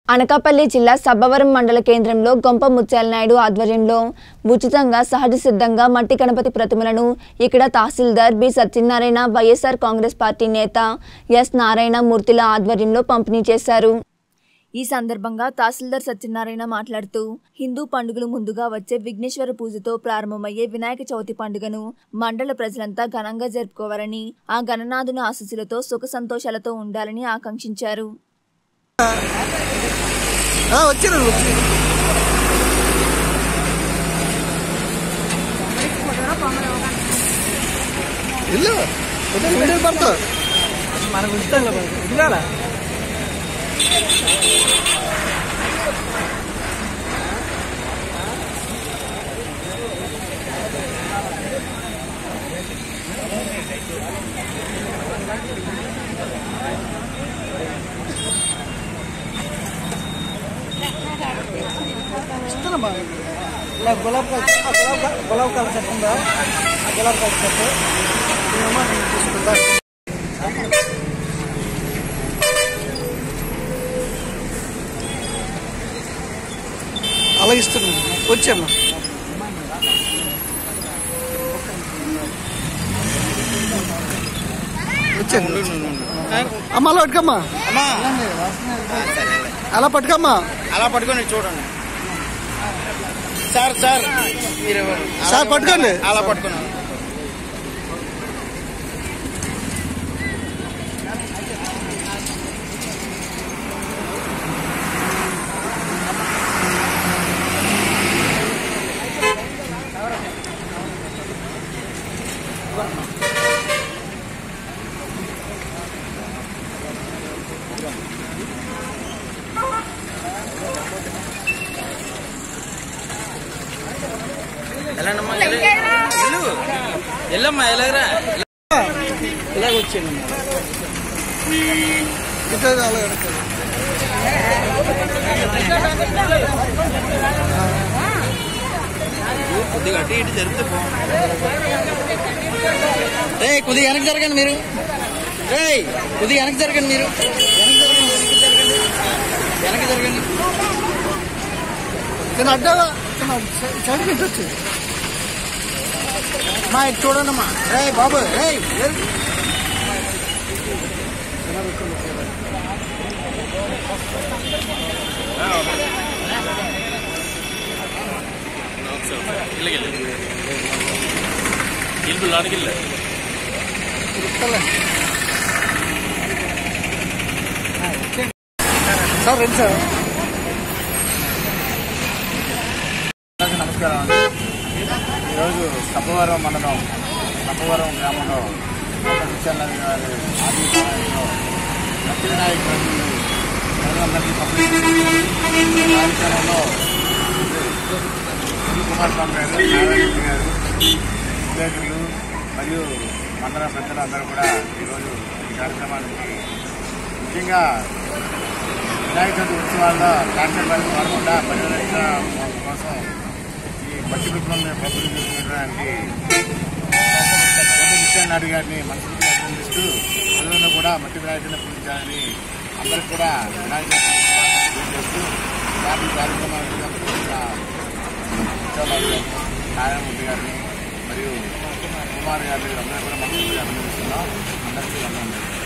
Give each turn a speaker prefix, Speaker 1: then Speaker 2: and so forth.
Speaker 1: అనకాపల్లి జిల్లా సబ్బవరం మండల కేంద్రంలో గొంప ముత్యాల నాయుడు ఆధ్వర్యంలో ఉచితంగా సహజ సిద్ధంగా మట్టి గణపతి ప్రతిమలను ఇక్కడ తహసీల్దార్ B Satyanarayana YSR Congress party నేత ఎస్ నారాయణ మూర్తిల ఆధ్వర్యంలో పంపిణీ చేశారు ఈ సందర్భంగా తహసీల్దార్ సత్యనారాయణ మాట్లాడుతూ హిందూ పండుగలు ముందుగా వచ్చే విఘ్నేశ్వర పూజతో ప్రారంభమయ్యే వినాయక చవితి పండుగను మండల ప్రజలంతా ఘనంగా జరుపుకోవాలని ఆ గణనాథుని ఆశీస్సులతో సుఖ సంతోషాలతో ఉండాలని ఆకాంక్షించారు
Speaker 2: ఆ, వచ్చారు వచ్చి ఇల్లు కొంచెం వీడియో పడతా
Speaker 3: మనకు ఇష్టం కదా ఉండాలా
Speaker 2: ఇస్తానమ్మా
Speaker 3: ఇలా గులాబ్ కాల్ ఆ గులాబ్ కాల్ గులాబ్ కాల్ సెట్ ఉందా ఆ గులాబ్ కాల్ సెట్ ఇదేమో నేను తీసుకుంటా
Speaker 2: అలా ఇస్తున్నాను వచ్చామ్మా వచ్చాను అమ్మ అలా పట్టుకమ్మా
Speaker 4: అమ్మా
Speaker 2: అలా పట్టుకమ్మా
Speaker 4: అలా పట్టుకొని చూడండి సార్ సార్ మీరు అలా
Speaker 2: సార్, పట్టుకోండి.
Speaker 4: అలా పట్టుకున్నాను ఎలానమ్మా ఎల్లు ఎల్లమ్మా ఎలాగరా
Speaker 3: ఇలాగ వచ్చాను
Speaker 2: ఇట్లా అలా వెనకాల.
Speaker 4: కొద్దిగా అటు ఇటు జరిగితే బాగుంటుంది
Speaker 3: రే కొద్దిగా వెనక్కి జరగండి మీరు రే కొద్దిగా వెనక్కి జరగండి మీరు వెనక్కి జరగండి వెనక్కి జరగండి వెనక్కి జరగండి
Speaker 2: నేను అడ్డాగా సైడ్ పెట్టచ్చు
Speaker 4: అమ్మా ఇటు చూడండమ్మా రే బాబు రే
Speaker 2: సార్ రండి సార్
Speaker 4: అందరికీ నమస్కారం అండి ఈరోజు కప్పవరం మండలం కప్పవరం గ్రామంలో విశాలనగర్ గారి ఆదివారంలో లక్ష్మీనాయక్ ప్రజలు ప్రజలందరికీ పంపిణీ కార్యక్రమంలో శ్రీ కుమార్ స్వామి గారు నారాయణ గారు విలేకరులు మరియు మండల పెద్దలు అందరూ కూడా ఈరోజు ఈ కార్యక్రమానికి ముఖ్యంగా వినాయక చవితి ఉత్సవాల్లో కాంట్రాక్ట్ వాళ్ళు వాడకుండా పర్యవేక్షణ కోసం ఈ మట్టి విప్లవం పబ్లిక్ చూపించడానికి కిషన్ నాయుడు గారిని మనస్ఫూర్తిగా అభినందిస్తూ ప్రజలను కూడా మట్టి వినాయకుడిని పూజించాలని అందరికి కూడా వినాయక చవితి శుభాకాంక్షలు తెలియజేస్తూ ఇలాంటి కార్యక్రమాలు నారాయణమూర్తి గారిని మరియు కుమార్ గారిని అందరూ కూడా మనస్ఫూర్తిగా అభినందిస్తున్నాం అందరికీ వందనాలు